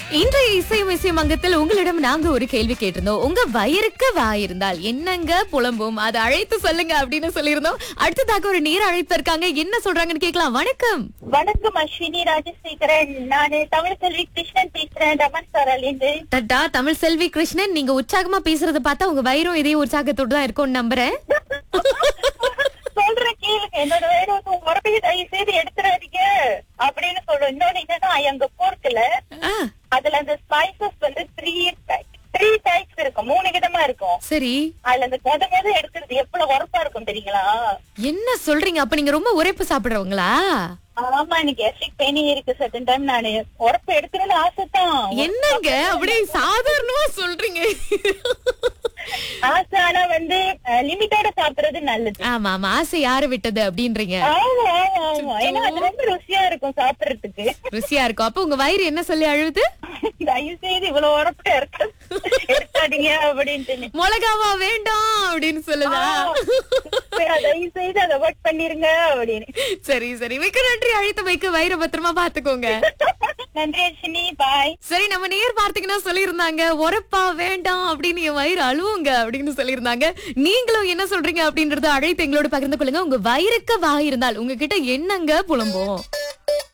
இன்றைய இசையும் இசையும் அங்கத்தில் உங்களிடம் நாங்க ஒரு கேள்வி கேட்டிருந்தோம் உங்க வயிறுக்கு வாய் இருந்தால் என்னங்க புலம்பும் அதை அழைத்து சொல்லுங்க அப்படின்னு சொல்லியிருந்தோம் அடுத்ததாக ஒரு நீர் அழைத்து இருக்காங்க என்ன சொல்றாங்கன்னு கேட்கலாம் வணக்கம் வணக்கம் அஸ்வினி ராஜசேகரன் நானு தமிழ் செல்வி கிருஷ்ணன் பேசுறேன் ரமன் சாராலேந்து டட்டா தமிழ் செல்வி கிருஷ்ணன் நீங்க உற்சாகமா பேசுறத பார்த்தா உங்க வயிறும் இதே உற்சாகத்தோடு தான் இருக்கும்னு நம்புறேன் சொல்ற கேளுங்க என்னோட வேற உரப்பையை தயவு செய்து எடுத்துறாதீங்க அப்படின்னு சொல்றேன் இன்னொன்னு என்னன்னா எங்க போர்க்குல ஆ, அதுல அந்த ஸ்பைசஸ் வந்து த்ரீ த்ரீ டைப்ஸ் இருக்கும் மூணு விதமா இருக்கும் சரி அதுல அந்த முத முத எடுக்கிறது எவ்வளவு உரப்பா இருக்கும் தெரியுங்களா என்ன சொல்றீங்க அப்ப நீங்க ரொம்ப உரைப்பு சாப்பிடுறவங்களா ஆமா எனக்கு எசிக் பெயினே இருக்கு சட்டன் டைம் நானு உரப்பு எடுக்கணும்னு ஆசைதான் என்னங்க அப்படியே சாதாரணமா சொல்றீங்க ஆசை ஆனா வந்து லிமிட்டோட சாப்பிடுறது நல்லது ஆமா ஆமா ஆசை யாரு விட்டது அப்படின்றீங்க ஆமா ஆமா ஆமா ஏன்னா அது ரொம்ப ருசியா இருக்கும் சாப்பிடுறதுக்கு ருசியா இருக்கும் அப்ப உங்க வயிறு என்ன சொல்லி அழுது தயவு செய்து இவ்வளவு உரப்பு இருக்க எடுக்காதீங்க அப்படின்ட்டு மிளகாவா வேண்டாம் அப்படின்னு சொல்லுதா தயவு செய்து அதை ஒர்க் பண்ணிருங்க அப்படின்னு சரி சரி மிக்க நன்றி அழைத்து வைக்க வயிறு பத்திரமா பாத்துக்கோங்க நன்றி அர்ஷினி பாய் சரி நம்ம நேர் பார்த்தீங்கன்னா சொல்லியிருந்தாங்க உரப்பா வேண்டாம் அப்படின்னு என் வயிறு அழுவுங்க அப்படின்னு சொல்லியிருந்தாங்க நீங்களும் என்ன சொல்றீங்க அப்படின்றத அழைத்து எங்களோட பகிர்ந்து கொள்ளுங்க உங்க வயிறுக்கு வாய் இருந்தால் உங்ககிட்ட என்னங்க புலம்பும்